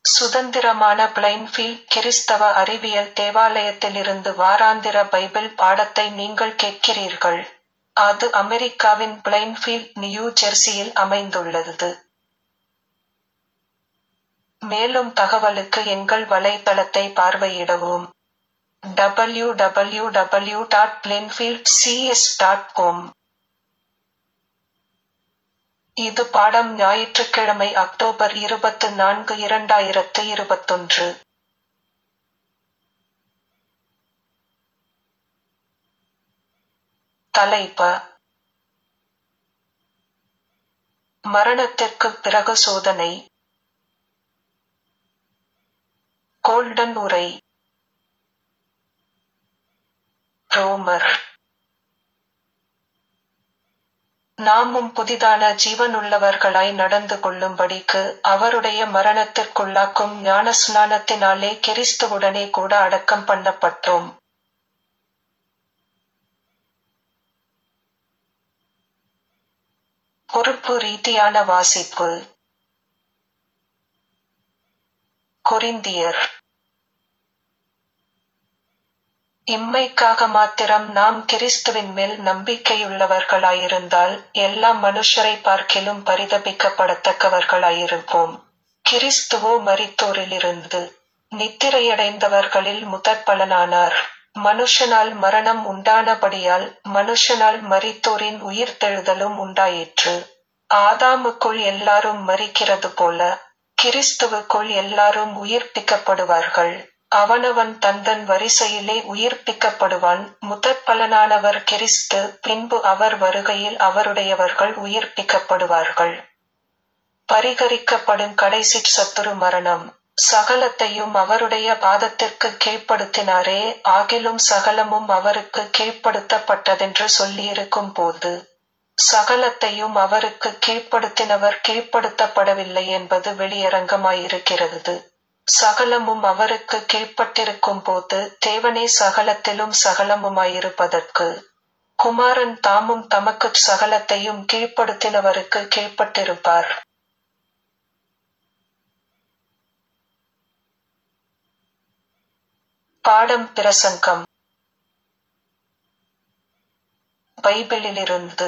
சுதந்திரமான பிளைன்ஃபீல்ட் கிறிஸ்தவ அறிவியல் தேவாலயத்திலிருந்து வாராந்திர பைபிள் பாடத்தை நீங்கள் கேட்கிறீர்கள். அது அமெரிக்காவின் பிளைன்ஃபீல்ட், நியூ ஜெர்சியில் அமைந்துள்ளது. மேலும் தகவலுக்கு எங்கள் வலைத்தளத்தை பார்வையிடவும். W W W dot Plainfield C S dot com இது பாடம் ஞாயிற்றுக்கிழமை அக்டோபர் இருபத்து நான்கு இரண்டாயிரத்து இருபத்தொன்று. தலைப்ப மரணத்திற்குப் பிறகு சோதனை கோல்டன் உரை ரோமர் நாமும் புதிதான ஜீவனுள்ளவர்களாய் நடந்து கொள்ளும்படிக்கு அவருடைய மரணத்திற்குள்ளாக்கும் ஞானஸ்நானத்தினாலே கிறிஸ்துவுடனே கூட அடக்கம் பண்ணப்பட்டோம். பொறுப்பு ரீதியான வாசிப்பு கொரிந்தியர் இம்மைக்காக மாத்திரம் நாம் கிறிஸ்துவின் மேல் நம்பிக்கையுள்ளவர்களாயிருந்தால் எல்லா மனுஷரைப் பார்க்கிலும் பரிதபிக்கப்படத்தக்கவர்களாயிருப்போம். கிறிஸ்துவோ மரித்தோரிலிருந்து நித்திரையடைந்தவர்களில் முதற்பலனானார். மனுஷனால் மரணம் உண்டானபடியால் மனுஷனால் மரித்தோரின் உயிர்த்தெழுதலும் உண்டாயிற்று. ஆதாமுக்குள் எல்லாரும் மரிக்கிறதுபோல, கிறிஸ்துவுக்குள் எல்லாரும் உயிர்ப்பிக்கப்படுவார்கள். அவனவன் தன்தன் வரிசையிலே உயிர்ப்பிக்கப்படுவான் முதற்பலனானவர் கிறிஸ்து பின்பு அவர் வருகையில் அவருடையவர்கள் உயிர்ப்பிக்கப்படுவார்கள். பரிகரிக்கப்படும் கடைசிச் சத்துரு மரணம். சகலத்தையும் அவருடைய பாதத்திற்குக் கீழ்ப்படுத்தினாரே ஆகிலும் சகலமும் அவருக்குக் கீழ்ப்படுத்தப்பட்டதென்று சொல்லியிருக்கும்போது சகலத்தையும் அவருக்குக் கீழ்ப்படுத்தினவர் கீழ்ப்படுத்தப்படவில்லை என்பது வெளியரங்கமாயிருக்கிறது. சகலமும் அவருக்குக் கீழ்ப்பட்டிருக்கும்போது தேவனே சகலத்திலும் சகலமுமாயிருப்பதற்கு குமாரன் தாமும் தமக்குச் சகலத்தையும் கீழ்ப்படுத்தினவருக்குக் கீழ்ப்பட்டிருப்பார். பாடம் பிரசங்கம் பைபிளிலிருந்து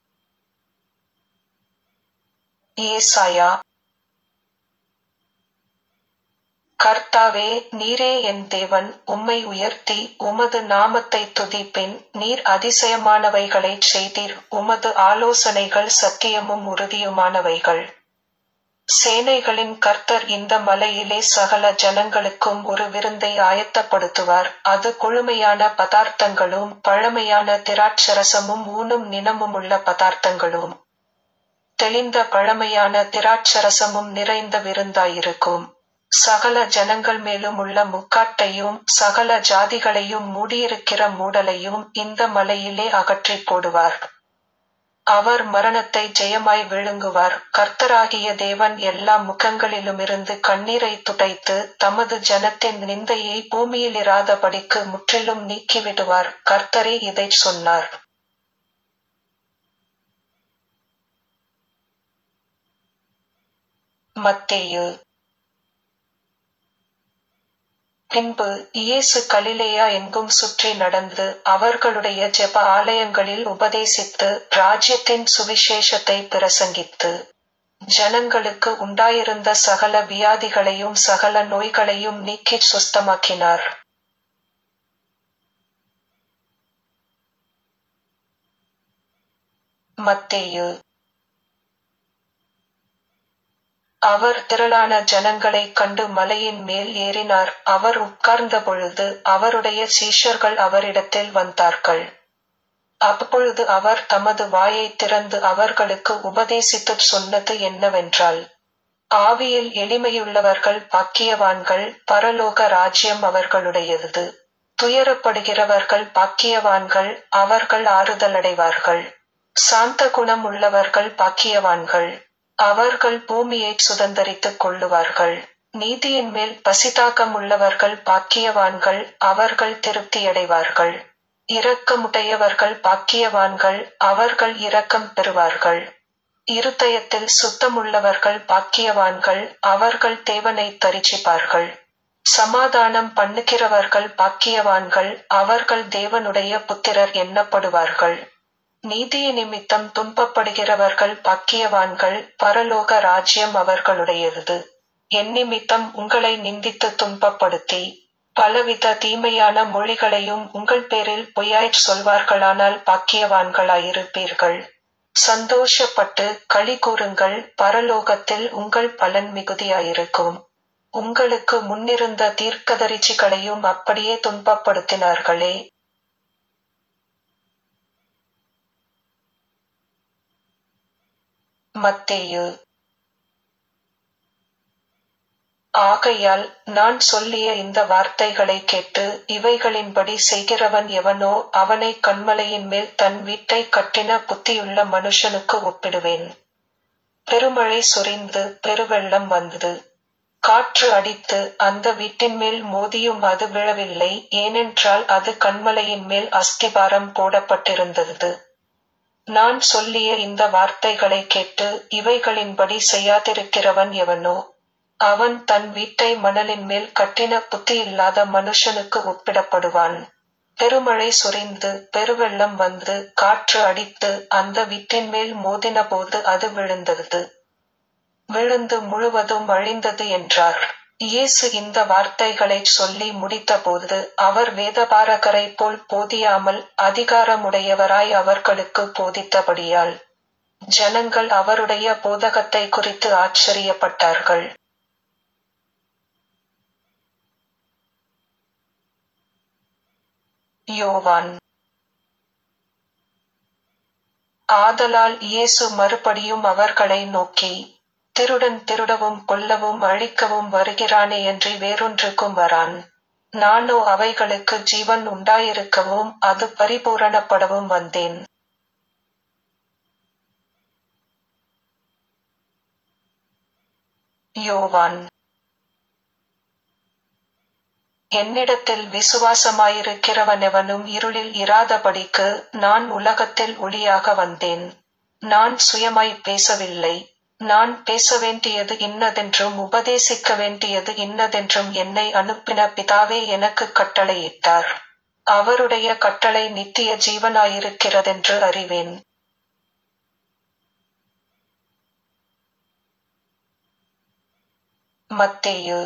ஏசாயா கர்த்தாவே நீரே என் தேவன் உம்மை உயர்த்தி உமது நாமத்தைத் துதிப்பேன் நீர் அதிசயமானவைகளைச் செய்தீர் உமது ஆலோசனைகள் சத்தியமும் உறுதியுமானவைகள். சேனைகளின் கர்த்தர் இந்த மலையிலே சகல ஜனங்களுக்கும் ஒரு விருந்தை ஆயத்தப்படுத்துவார் அது கொழுமையான பதார்த்தங்களும் பழமையான திராட்சரசமும் ஊனும் நிணமுமுள்ள பதார்த்தங்களும் தெளிந்த பழமையான திராட்சரசமும் நிறைந்த விருந்தாயிருக்கும். சகல ஜனங்கள் மேலும் உள்ள முக்காட்டையும் சகல ஜாதிகளையும் மூடியிருக்கிற மூடலையும் இந்த மலையிலே அகற்றிப் போடுவார். அவர் மரணத்தை ஜெயமாய் விழுங்குவார் கர்த்தராகிய தேவன் எல்லா முகங்களிலுமிருந்து கண்ணீரைத் துடைத்து தமது ஜனத்தின் நிந்தையை பூமியிலிராதபடிக்கு முற்றிலும் நீக்கிவிடுவார் கர்த்தரே இதைச் சொன்னார். மத்தேயு பின்பு இயேசு கலிலேயா எங்கும் சுற்றி நடந்து அவர்களுடைய ஜெப ஆலயங்களில் உபதேசித்து ராஜ்யத்தின் சுவிசேஷத்தைப் பிரசங்கித்து ஜனங்களுக்கு உண்டாயிருந்த சகல வியாதிகளையும் சகல நோய்களையும் நீக்கிச் சுஸ்தமாக்கினார். மத்தேயு அவர் திரளான ஜனங்களைக் கண்டு மலையின் மேல் ஏறினார் அவர் உட்கார்ந்தபொழுது அவருடைய சீஷர்கள் அவரிடத்தில் வந்தார்கள். அப்பொழுது அவர் தமது வாயைத் திறந்து அவர்களுக்கு உபதேசித்துச் சொன்னது என்னவென்றால் ஆவியில் எளிமையுள்ளவர்கள் பாக்கியவான்கள் பரலோக ராஜ்யம் அவர்களுடையது. துயரப்படுகிறவர்கள் பாக்கியவான்கள் அவர்கள் ஆறுதலடைவார்கள். சாந்த குணம் உள்ளவர்கள் பாக்கியவான்கள் அவர்கள் பூமியைச் சுதந்தரித்துக் கொள்ளுவார்கள். நீதியின் மேல் பசிதாகம் உள்ளவர்கள் பாக்கியவான்கள் அவர்கள் திருப்தியடைவார்கள். இரக்கமுடையவர்கள் பாக்கியவான்கள் அவர்கள் இரக்கம் பெறுவார்கள். இருதயத்தில் சுத்தமுள்ளவர்கள் பாக்கியவான்கள் அவர்கள் தேவனை தரிசிப்பார்கள் சமாதானம் பண்ணுகிறவர்கள் பாக்கியவான்கள் அவர்கள் தேவனுடைய புத்திரர் எண்ணப்படுவார்கள் நீதிய நிமித்தம் துன்பப்படுகிறவர்கள் பாக்கியவான்கள் பரலோக ராஜ்யம் அவர்களுடையது என் நிமித்தம் உங்களை நிந்தித்து துன்பப்படுத்தி பலவித தீமையான மொழிகளையும் உங்கள் பேரில் பொய்யாய்ச் சொல்வார்களானால் பாக்கியவான்களாயிருப்பீர்கள் சந்தோஷப்பட்டு களி கூறுங்கள் பரலோகத்தில் உங்கள் பலன் மிகுதியாயிருக்கும் உங்களுக்கு முன்னிருந்த தீர்க்கதரிசிகளையும் அப்படியே துன்பப்படுத்தினார்களே மத்தேயு ஆகையால் நான் சொல்லிய இந்த வார்த்தைகளை கேட்டு இவைகளின்படி செய்கிறவன் எவனோ அவனை கண்மலையின் மேல் தன் வீட்டை கட்டின புத்தியுள்ள மனுஷனுக்கு ஒப்பிடுவேன் பெருமழை சொரிந்து பெருவெள்ளம் வந்தது காற்று அடித்து அந்த வீட்டின் மேல் மோதியும் அது விழவில்லை ஏனென்றால் அது கண்மலையின் மேல் அஸ்திபாரம் போடப்பட்டிருந்தது நான் சொல்லிய இந்த வார்த்தைகளை கேட்டு இவைகளின்படி செய்யாதிருக்கிறவன் எவனோ அவன் தன் வீட்டை மணலின் மேல் கட்டின புத்தியில்லாத மனுஷனுக்கு ஒப்பிடப்படுவான் பெருமழை சொரிந்து பெருவெள்ளம் வந்து காற்று அடித்து அந்த வீட்டின் மேல் மோதின போது அது விழுந்தது விழுந்து முழுவதும் அழிந்தது என்றார் இயேசு இந்த வார்த்தைகளை சொல்லி முடித்தபோது அவர் வேதபாரகரை போல் போதியாமல் அதிகாரமுடையவராய் அவர்களுக்கு போதித்தபடியால் ஜனங்கள் அவருடைய போதகத்தை குறித்து ஆச்சரியப்பட்டார்கள் யோவான் ஆதலால் இயேசு மறுபடியும் அவர்களை நோக்கி திருடன் திருடவும் கொல்லவும் அழிக்கவும் வருகிறானே என்று வேறொன்றுக்கும் வரான் நானோ அவைகளுக்கு ஜீவன் உண்டாயிருக்கவும் அது பரிபூரணப்படவும் வந்தேன் யோவான் என்னிடத்தில் விசுவாசமாயிருக்கிறவனெவனும் இருளில் இராதபடிக்கு நான் உலகத்தில் ஒளியாக வந்தேன் நான் சுயமாய் பேசவில்லை நான் பேச வேண்டியது இன்னதென்றும் உபதேசிக்க வேண்டியது இன்னதென்றும் என்னை அனுப்பின பிதாவே எனக்கு கட்டளையிட்டார் அவருடைய கட்டளை நித்திய ஜீவனாயிருக்கிறதென்று அறிவேன் மத்தேயு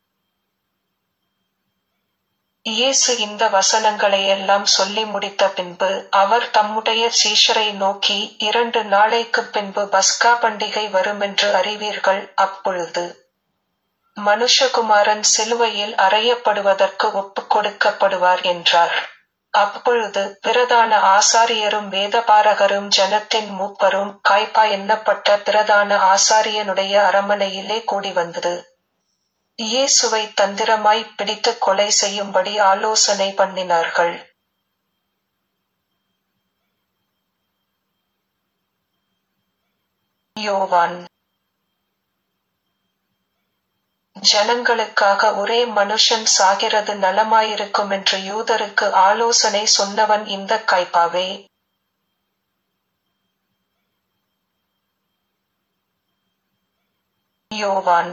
இயேசு இந்த வசனங்களையெல்லாம் சொல்லி முடித்த பின்பு அவர் தம்முடைய சீஷரை நோக்கி இரண்டு நாளைக்குப் பின்பு பஸ்கா பண்டிகை வருமென்று அறிவீர்கள் அப்பொழுது மனுஷகுமாரன் சிலுவையில் அறையப்படுவதற்கு ஒப்புக் கொடுக்கப்படுவார் என்றார் அப்பொழுது பிரதான ஆசாரியரும் வேதபாரகரும் ஜனத்தின் மூப்பரும் காய்பா எண்ணப்பட்ட பிரதான ஆசாரியனுடைய அரமனையிலே கூடி வந்தது இயேசுவை தந்திரமாய் பிடித்து கொலை செய்யும்படி ஆலோசனை பண்ணினார்கள் யோவான் ஜனங்களுக்காக ஒரே மனுஷன் சாகிறது நலமாயிருக்கும் என்று யூதருக்கு ஆலோசனை சொன்னவன் இந்த கைப்பாவே யோவான்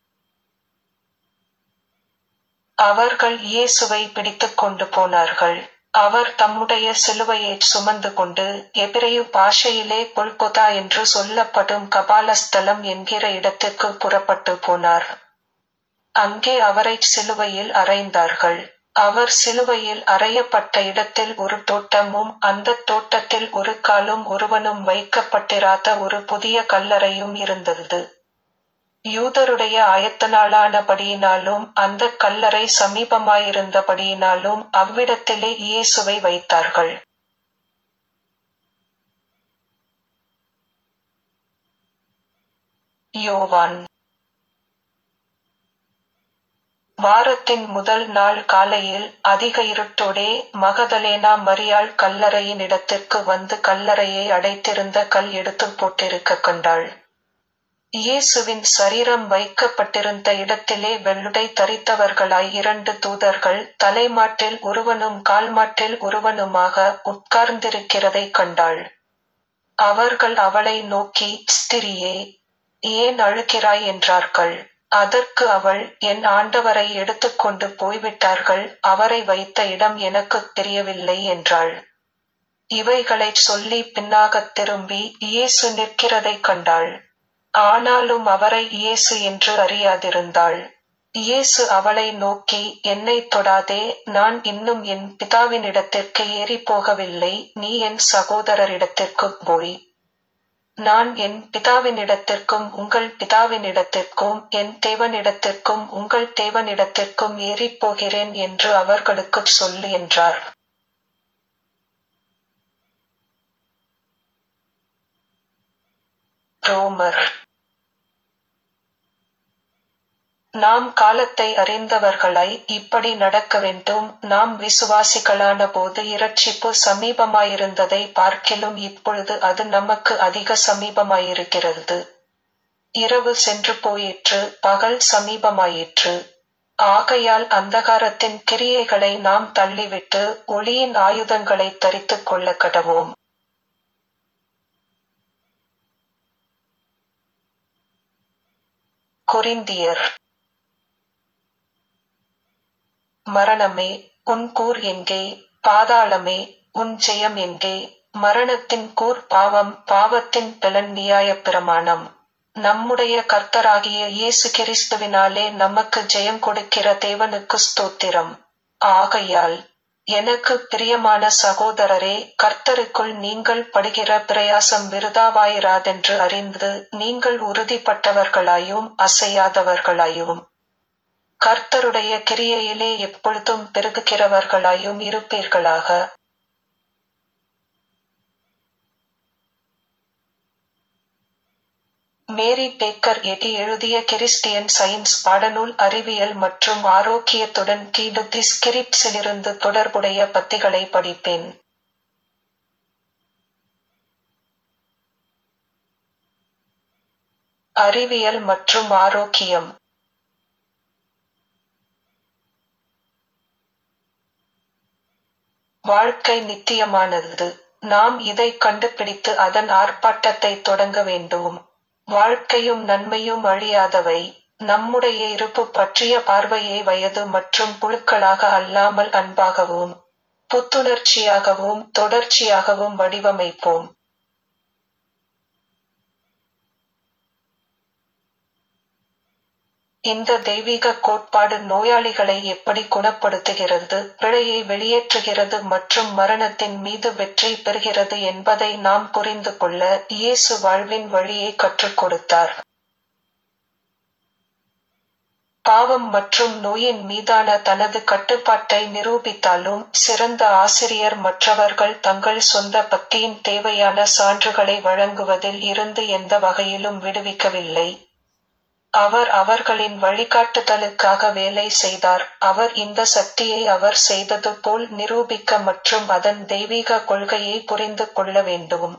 அவர்கள் இயேசுவை பிடித்துக் கொண்டு போனார்கள் அவர் தம்முடைய சிலுவையை சுமந்து கொண்டு எபிரேயு பாஷையிலே கொல்கொதா என்று சொல்லப்படும் கபாலஸ்தலம் என்கிற இடத்திற்கு புறப்பட்டு போனார் அங்கே அவரை சிலுவையில் அறைந்தார்கள் அவர் சிலுவையில் அறையப்பட்ட இடத்தில் ஒரு தோட்டமும் அந்த தோட்டத்தில் ஒரு காலும் ஒருவனும் வைக்கப்பட்டிராத ஒரு புதிய கல்லறையும் இருந்தது யூதருடைய ஆயத்தனாளானபடியினாலும் அந்த கல்லறை சமீபமாயிருந்தபடியினாலும் அவ்விடத்திலே இயேசுவை வைத்தார்கள் யோவான் வாரத்தின் முதல் நாள் காலையில் அதிக இருட்டோடே மகதலேனா மரியாள் கல்லறையின் இடத்திற்கு வந்து கல்லறையை அடைத்திருந்த கல் எடுத்து போட்டிருக்க கண்டாள் இயேசுவின் சரீரம் வைக்கப்பட்டிருந்த இடத்திலே வெள்ளுடை தரித்தவர்களாய் இரண்டு தூதர்கள் தலைமாட்டில் ஒருவனும் கால்மாட்டில் ஒருவனுமாக உட்கார்ந்திருக்கிறதை கண்டாள் அவர்கள் அவளை நோக்கி ஸ்திரியே ஏன் அழுகிறாய் என்றார்கள் அதற்கு அவள் என் ஆண்டவரை எடுத்துக்கொண்டு போய்விட்டார்கள் அவரை வைத்த இடம் எனக்குத் தெரியவில்லை என்றாள் இவைகளைச் சொல்லி பின்னாகத் திரும்பி இயேசு நிற்கிறதைக் கண்டாள் ஆனாலும் அவரை இயேசு என்று அறியாதிருந்தாள் இயேசு அவளை நோக்கி என்னைத் தொடாதே நான் இன்னும் என் பிதாவினிடத்திற்கு ஏறிப் போகவில்லை நீ என் சகோதரரிடத்திற்குப் போய் நான் என் பிதாவினிடத்திற்கும் உங்கள் பிதாவினிடத்திற்கும் என் தேவனிடத்திற்கும் உங்கள் தேவனிடத்திற்கும் ஏறிப் போகிறேன் என்று அவர்களுக்குச் சொல்லு என்றார் ரோமர் நாம் காலத்தை அறிந்தவர்களாய் இப்படி நடக்க வேண்டும் நாம் விசுவாசிகளான போது இரட்சிப்பு சமீபமாயிருந்ததை பார்க்கிலும் இப்பொழுது அது நமக்கு அதிக சமீபமாயிருக்கிறது இரவு சென்று போயிற்று பகல் சமீபமாயிற்று ஆகையால் அந்தகாரத்தின் கிரியைகளை நாம் தள்ளிவிட்டு ஒளியின் ஆயுதங்களை தரித்துக் கொள்ள கடவோம் கொரிந்தியர் மரணமே உன் கூர் எங்கே பாதாளமே உன் ஜெயம் எங்கே மரணத்தின் கூர் பாவம் பாவத்தின் பலன் நியாயப் பிரமாணம் நம்முடைய கர்த்தராகிய இயேசு கிறிஸ்துவினாலே நமக்கு ஜெயம் கொடுக்கிற தேவனுக்கு ஸ்தோத்திரம் ஆகையால் எனக்கு பிரியமான சகோதரரே கர்த்தருக்குள் நீங்கள் படுகிற பிரயாசம் விருதாவாயிராதென்று அறிந்து நீங்கள் உறுதிப்பட்டவர்களாயும் அசையாதவர்களாயும் கர்த்தருடைய கிரியையிலே எப்பொழுதும் பெருகுகிறவர்களாயும் இருப்பீர்களாக மேரி பேக்கர் எடி எழுதிய கிறிஸ்டியன் சயின்ஸ் பாடநூல் அறிவியல் மற்றும் ஆரோக்கியத்துடன் கீடு தி ஸ்கிரிப்ஸிலிருந்து தொடர்புடைய பத்திகளை படிப்பேன் அறிவியல் மற்றும் ஆரோக்கியம் வாழ்க்கை நித்தியமானது நாம் இதை கண்டுபிடித்து அதன் ஆர்ப்பாட்டத்தை தொடங்க வேண்டும் வாழ்க்கையும் நன்மையும் அழியாதவை நம்முடைய இருப்பு பற்றிய பார்வையை வயது மற்றும் புழுக்களாக அல்லாமல் அன்பாகவும் புத்துணர்ச்சியாகவும் தொடர்ச்சியாகவும் வடிவமைப்போம் இந்த தெய்வீக கோட்பாடு நோயாளிகளை எப்படி குணப்படுத்துகிறது பிழையை வெளியேற்றுகிறது மற்றும் மரணத்தின் மீது வெற்றி பெறுகிறது என்பதை நாம் புரிந்து கொள்ள இயேசு வாழ்வின் வழியை கற்றுக் கொடுத்தார் பாவம் மற்றும் நோயின் மீதான தனது கட்டுப்பாட்டை நிரூபித்தாலும் சிறந்த ஆசிரியர் மற்றவர்கள் தங்கள் சொந்த பக்தியின் தேவையான சான்றுகளை வழங்குவதில் இருந்து எந்த வகையிலும் விடுவிக்கவில்லை அவர் அவர்களின் வழிகாட்டுதலுக்காக வேலை செய்தார் அவர் இந்த சக்தியை அவர் செய்தது போல் நிரூபிக்க மற்றும் அதன் தெய்வீக கொள்கையை புரிந்து கொள்ள வேண்டும்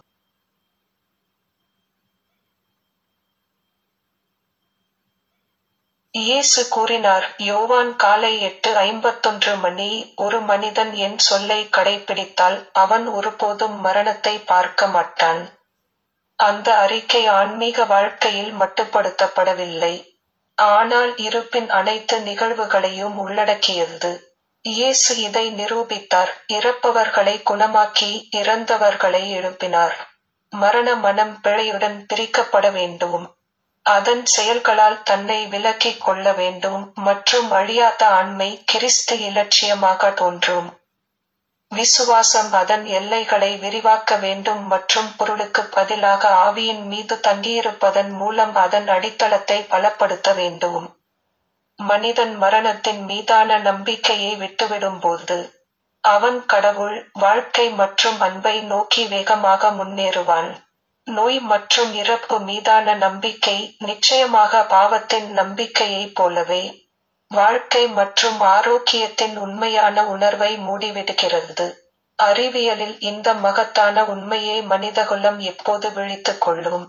இயேசு கூறினார் யோவான் காலை எட்டு ஐம்பத்தொன்று மணி ஒரு மனிதன் என் சொல்லை கடைபிடித்தால் அவன் ஒருபோதும் மரணத்தை பார்க்க மாட்டான் அந்த அறிக்கை ஆன்மீக வாழ்க்கையில் மட்டுப்படுத்தப்படவில்லை ஆனால் இருப்பின் அனைத்து நிகழ்வுகளையும் உள்ளடக்கியது இயேசு இதை நிரூபித்தார் இறப்பவர்களை குணமாக்கி இறந்தவர்களை எழுப்பினார் மரண மனம் பிழையுடன் பிரிக்கப்பட வேண்டும் அதன் செயல்களால் தன்னை விலக்கிக் கொள்ள வேண்டும் மற்றும் அழியாத ஆண்மை கிறிஸ்து இலட்சியமாக தோன்றும் விசுவாசம் அதன் எல்லைகளை விரிவாக்க வேண்டும் மற்றும் பொருளுக்கு பதிலாக ஆவியின் மீது தங்கியிருப்பதன் மூலம் அதன் அடித்தளத்தை பலப்படுத்த வேண்டும் மனிதன் மரணத்தின் மீதான நம்பிக்கையை விட்டுவிடும்போது அவன் கடவுள் வாழ்க்கை மற்றும் அன்பை நோக்கி வேகமாக முன்னேறுவான் நோய் மற்றும் இறப்பு மீதான நம்பிக்கை நிச்சயமாக பாவத்தின் நம்பிக்கையைப் போலவே வாழ்க்கை மற்றும் ஆரோக்கியத்தின் உண்மையான உணர்வை மூடிவிடுகிறது அறிவியலில் இந்த மகத்தான உண்மையை மனிதகுலம் எப்போது விழித்துக் கொள்ளும்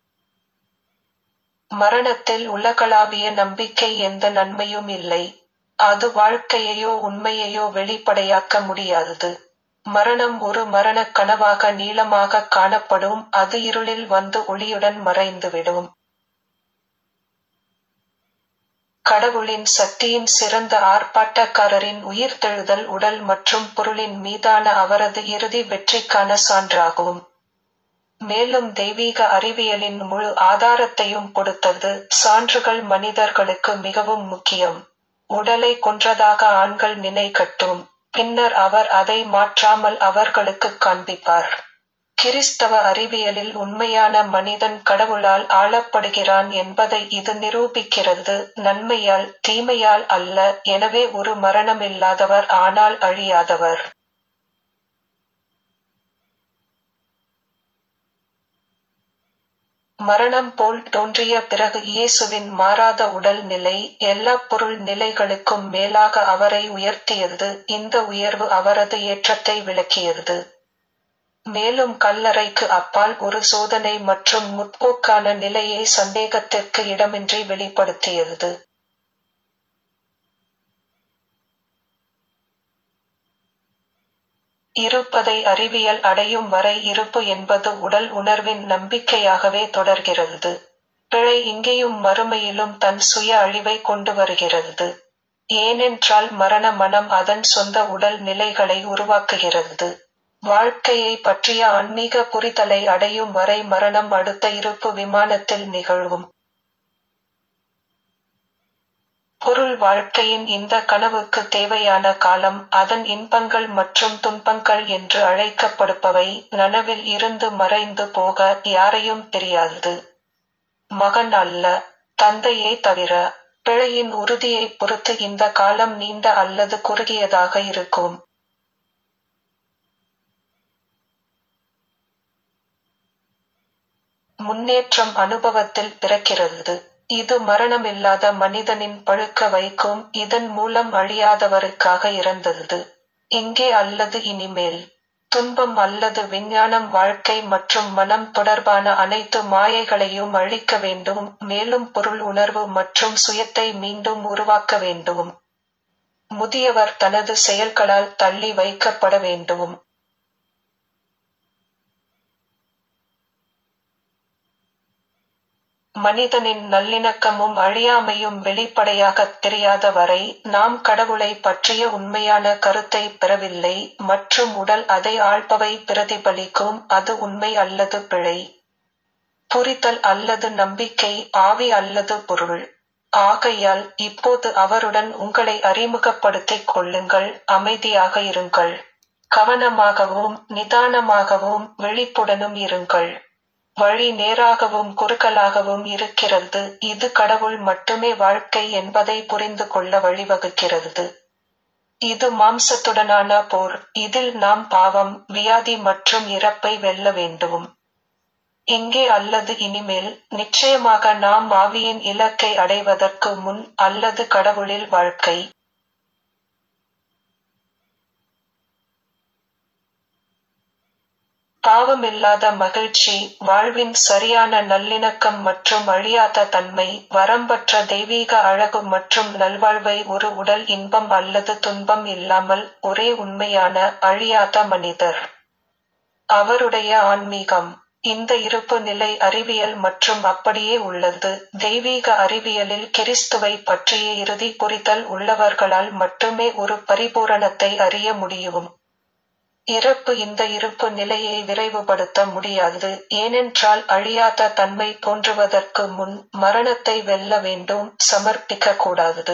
மரணத்தில் உலகளாவிய நம்பிக்கை எந்த நன்மையும் இல்லை அது வாழ்க்கையையோ உண்மையையோ வெளிப்படையாக்க முடியாதது மரணம் ஒரு மரணக் கனவாக நீளமாக காணப்படும் அது இருளில் வந்து ஒளியுடன் மறைந்துவிடும் கடவுளின் சக்தியின் சிறந்த ஆர்ப்பாட்டக்காரரின் உயிர்த்தெழுதல் உடல் மற்றும் பொருளின் மீதான அவரது இறுதி வெற்றிக்கான சான்றாகும் மேலும் தெய்வீக அறிவியலின் முழு ஆதாரத்தையும் கொடுத்தது சான்றுகள் மனிதர்களுக்கு மிகவும் முக்கியம் உடலை கொன்றதாக ஆண்கள் நினைக்கட்டும் பின்னர் அவர் அதை மாற்றாமல் அவர்களுக்கு காண்பிப்பார் கிறிஸ்தவ அறிவியலில் உண்மையான மனிதன் கடவுளால் ஆளப்படுகிறான் என்பதை இது நிரூபிக்கிறது நன்மையால் தீமையால் அல்ல எனவே ஒரு மரணமில்லாதவர் ஆனால் அழியாதவர் மரணம் போல் தோன்றிய பிறகு இயேசுவின் மாறாத உடல் நிலை எல்லா பொருள் நிலைகளுக்கும் மேலாக அவரை உயர்த்தியது இந்த உயர்வு அவரது ஏற்றத்தை விளக்கியது மேலும் கல்லறைக்கு அப்பால் ஒரு சோதனை மற்றும் முற்போக்கான நிலையை சந்தேகத்திற்கு இடமின்றி வெளிப்படுத்தியது இருப்பதை அறிவியல் அடையும் வரை இருப்பு என்பது உடல் உணர்வின் நம்பிக்கையாகவே தொடர்கிறது பிழை இங்கேயும் மறுமையிலும் தன் சுய அழிவை கொண்டு வருகிறது ஏனென்றால் மரண மனம் அதன் சொந்த உடல் நிலைகளை உருவாக்குகிறது வாழ்க்கையை பற்றிய ஆன்மீக புரிதலை அடையும் வரை மரணம் அடுத்த இருப்பு விமானத்தில் நிகழும் பொருள் வாழ்க்கையின் இந்த கனவுக்கு தேவையான காலம் அதன் இன்பங்கள் மற்றும் துன்பங்கள் என்று அழைக்கப்படுபவை நனவில் இருந்து மறைந்து போக யாரையும் தெரியாது மகன் அல்ல தந்தையே தவிர பிழையின் உறுதியை பொறுத்து இந்த காலம் நீண்ட அல்லது குறுகியதாக இருக்கும் முன்னேற்றம் அனுபவத்தில் பிறக்கிறது இது மரணமில்லாத மனிதனின் பழுக்க வைக்கும் இதன் மூலம் அழியாதவருக்காக இறந்தது இங்கே அல்லது இனிமேல் துன்பம் அல்லது விஞ்ஞானம் வாழ்க்கை மற்றும் மனம் தொடர்பான அனைத்து மாயைகளையும் அழிக்க வேண்டும் மேலும் பொருள் உணர்வு மற்றும் சுயத்தை மீண்டும் உருவாக்க வேண்டும் முதியவர் தனது செயல்களால் தள்ளி வைக்கப்பட வேண்டும் மனிதனின் நல்லிணக்கமும் அழியாமையும் வெளிப்படையாகத் தெரியாத வரை நாம் கடவுளை பற்றிய உண்மையான கருத்தை பெறவில்லை மற்றும் உடல் அதை ஆள்பவை பிரதிபலிக்கும் அது உண்மை அல்லது பிழை புரிதல் அல்லது நம்பிக்கை ஆவி அல்லது பொருள் ஆகையால் இப்போது அவருடன் உங்களை அறிமுகப்படுத்திக் கொள்ளுங்கள் அமைதியாக இருங்கள் கவனமாகவும் நிதானமாகவும் விழிப்புடனும் இருங்கள் வழி நேராகவும் குறுக்கலாகவும் இருக்கிறது இது கடவுள் மட்டுமே வாழ்க்கை என்பதை புரிந்து கொள்ள வழிவகுக்கிறது இது மாம்சத்துடனான போர் இதில் நாம் பாவம் வியாதி மற்றும் இறப்பை வெல்ல வேண்டும் இங்கே அல்லது இனிமேல் நிச்சயமாக நாம் ஆவியின் இலக்கை அடைவதற்கு முன் அல்லது கடவுளில் வாழ்க்கை பாவமில்லாத மகிழ்ச்சி வாழ்வின் சரியான நல்லிணக்கம் மற்றும் அழியாத தன்மை வரம்பற்ற தெய்வீக அழகு மற்றும் நல்வாழ்வை ஒரு உடல் இன்பம் அல்லது துன்பம் இல்லாமல் ஒரே உண்மையான அழியாத மனிதர் அவருடைய ஆன்மீகம் இந்த இருப்பு நிலை அறிவியல் மற்றும் அப்படியே உள்ளது தெய்வீக அறிவியலில் கிறிஸ்துவை பற்றிய இறுதி புரிதல் உள்ளவர்களால் மட்டுமே ஒரு பரிபூரணத்தை அறிய முடியும் இறப்பு இந்த இருப்பு நிலையை விரைவுபடுத்த முடியாது ஏனென்றால் அழியாத தன்மை தோன்றுவதற்கு முன் மரணத்தை வெல்ல வேண்டும் சமர்ப்பிக்க கூடாது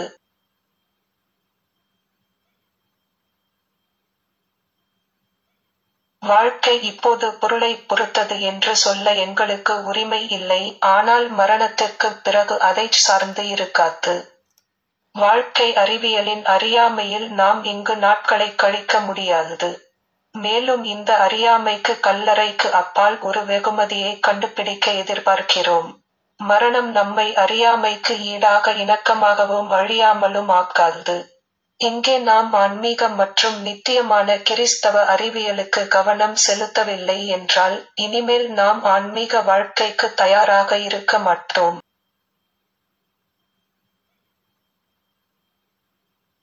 வாழ்க்கை இப்போது பொருளை பொறுத்தது என்று சொல்ல எங்களுக்கு உரிமை இல்லை ஆனால் மரணத்திற்கு பிறகு அதை சார்ந்து இருக்காது வாழ்க்கை அறிவியலின் அறியாமையில் நாம் இங்கு நாட்களை கழிக்க முடியாதது மேலும் இந்த அறியாமைக்கு கல்லறைக்கு அப்பால் ஒரு வெகுமதியை கண்டுபிடிக்க எதிர்பார்க்கிறோம் மரணம் நம்மை அறியாமைக்கு ஈடாக இணக்கமாகவும் அழியாமலும் ஆக்காது இங்கே நாம் ஆன்மீக மற்றும் நித்தியமான கிறிஸ்தவ அறிவியலுக்கு கவனம் செலுத்தவில்லை என்றால் இனிமேல் நாம் ஆன்மீக வாழ்க்கைக்கு தயாராக இருக்க மாட்டோம்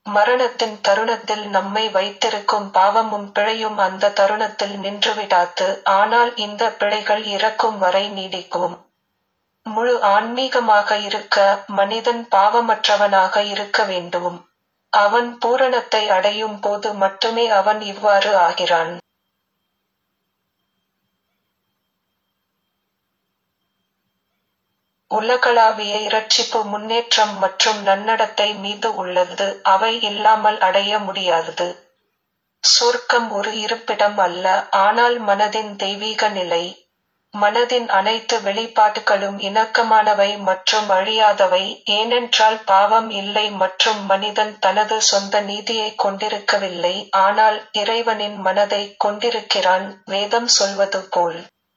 மரணத்தின் தருணத்தில் நம்மை வைத்திருக்கும் பாவமும் பிழையும் அந்த தருணத்தில் நின்றுவிடாது ஆனால் இந்த பிழைகள் இறக்கும் வரை நீடிக்கும் முழு ஆன்மீகமாக இருக்க மனிதன் பாவமற்றவனாக இருக்க வேண்டும் அவன் பூரணத்தை அடையும் போது மட்டுமே அவன் இவ்வாறு ஆகிறான் உலகளாவிய இரட்சிப்பு முன்னேற்றம் மற்றும் நன்னடத்தை மீது உள்ளது அவை இல்லாமல் அடைய முடியாதது சொர்க்கம் ஒரு இருப்பிடம் அல்ல ஆனால் மனதின் தெய்வீக நிலை மனதின் அனைத்து வெளிப்பாடுகளும் இணக்கமானவை மற்றும் அழியாதவை ஏனென்றால் பாவம் இல்லை மற்றும் மனிதன் தனது சொந்த நீதியை கொண்டிருக்கவில்லை ஆனால் இறைவனின் மனதை கொண்டிருக்கிறான் வேதம் சொல்வது போல்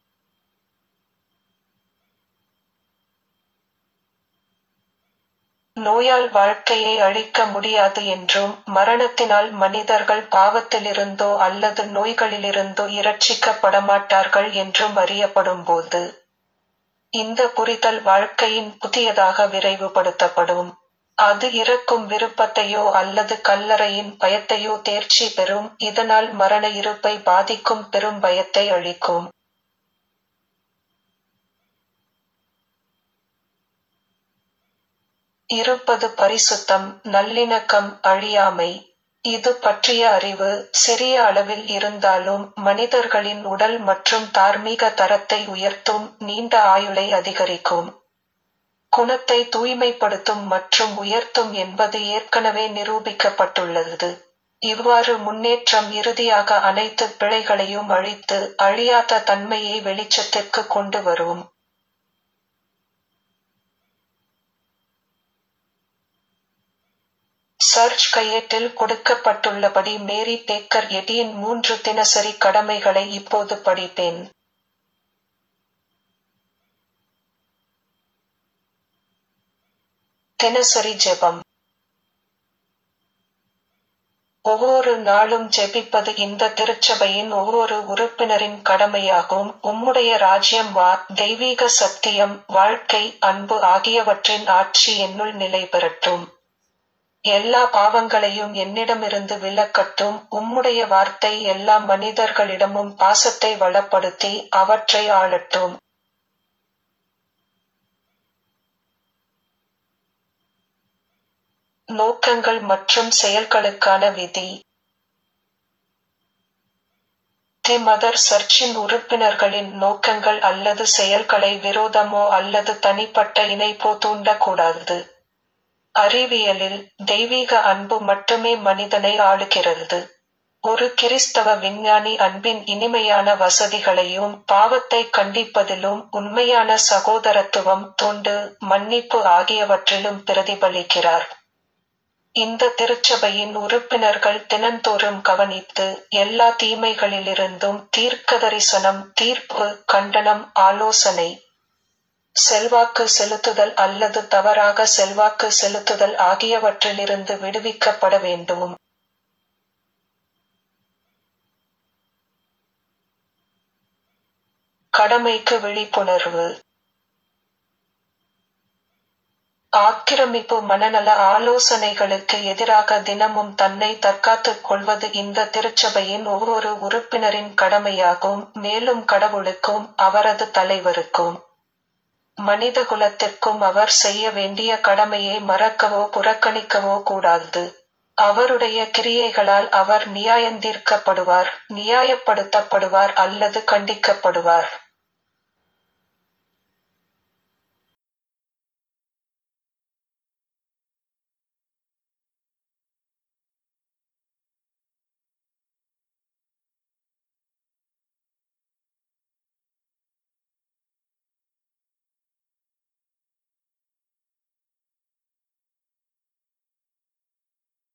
நோயால் வாழ்க்கையை அழிக்க முடியாது என்றும் மரணத்தினால் மனிதர்கள் பாவத்திலிருந்தோ அல்லது நோய்களிலிருந்தோ இரட்சிக்கப்பட மாட்டார்கள் என்றும் அறியப்படும்போது இந்த புரிதல் வாழ்க்கையின் புதியதாக விரைவுபடுத்தப்படும் அது இறக்கும் விருப்பத்தையோ அல்லது கல்லறையின் பயத்தையோ தேர்ச்சி பெறும் இதனால் மரண இருப்பை பாதிக்கும் பெரும் பயத்தை அளிக்கும் இருப்பது பரிசுத்தம் நல்லிணக்கம் அழியாமை இது பற்றிய அறிவு சிறிய அளவில் இருந்தாலும் மனிதர்களின் உடல் மற்றும் தார்மீக தரத்தை உயர்த்தும் நீண்ட ஆயுளை அதிகரிக்கும் குணத்தை தூய்மைப்படுத்தும் மற்றும் உயர்த்தும் என்பது ஏற்கனவே நிரூபிக்கப்பட்டுள்ளது இவ்வாறு முன்னேற்றம் இறுதியாக அனைத்து பிழைகளையும் அழித்து அழியாத தன்மையை வெளிச்சத்திற்கு கொண்டு வரும் சர்ச் கையேட்டில் கொடுக்கப்பட்டுள்ளபடி மேரி பேக்கர் எடியின் மூன்று தினசரி கடமைகளை இப்போது படிப்பேன் தினசரி ஜெபம் ஒவ்வொரு நாளும் ஜெபிப்பது இந்த திருச்சபையின் ஒவ்வொரு உறுப்பினரின் கடமையாகும் உம்முடைய ராஜ்யம் வா தெய்வீக சத்தியம் வாழ்க்கை அன்பு ஆகியவற்றின் ஆட்சி என்னுள் நிலை பெறட்டும் எல்லா பாவங்களையும் என்னிடமிருந்து விலக்கட்டும் உம்முடைய வார்த்தை எல்லா மனிதர்களிடமும் பாசத்தை வளப்படுத்தி அவற்றை ஆளட்டும் நோக்கங்கள் மற்றும் செயல்களுக்கான விதி தி மதர் சர்ச்சின் உறுப்பினர்களின் நோக்கங்கள் அல்லது செயல்களை விரோதமோ அல்லது தனிப்பட்ட இணைப்போ தூண்டக்கூடாது அறிவியலில் தெய்வீக அன்பு மட்டுமே மனிதனை ஆளுகிறது ஒரு கிறிஸ்தவ விஞ்ஞானி அன்பின் இனிமையான வசதிகளையும் பாவத்தை கண்டிப்பதிலும் உண்மையான சகோதரத்துவம் தொண்டு மன்னிப்பு ஆகியவற்றிலும் பிரதிபலிக்கிறார் இந்த திருச்சபையின் உறுப்பினர்கள் தினந்தோறும் கவனித்து எல்லா தீமைகளிலிருந்தும் தீர்க்கதரிசனம் தீர்ப்பு கண்டனம் ஆலோசனை செல்வாக்கு செலுத்துதல் அல்லது தவறாக செல்வாக்கு செலுத்துதல் ஆகியவற்றிலிருந்து விடுவிக்கப்பட வேண்டும் கடமைக்கு விழிப்புணர்வு ஆக்கிரமிப்பு மனநல ஆலோசனைகளுக்கு எதிராக தினமும் தன்னை தற்காத்துக் கொள்வது இந்த திருச்சபையின் ஒவ்வொரு உறுப்பினரின் கடமையாகும் மேலும் கடவுளுக்கும் அவரது தலைவருக்கும் மனிதகுலத்திற்கும் அவர் செய்ய வேண்டிய கடமையை மறக்கவோ புறக்கணிக்கவோ கூடாது அவருடைய கிரியைகளால் அவர் நியாயந்தீர்க்கப்படுவார் நியாயப்படுத்தப்படுவார் அல்லது கண்டிக்கப்படுவார்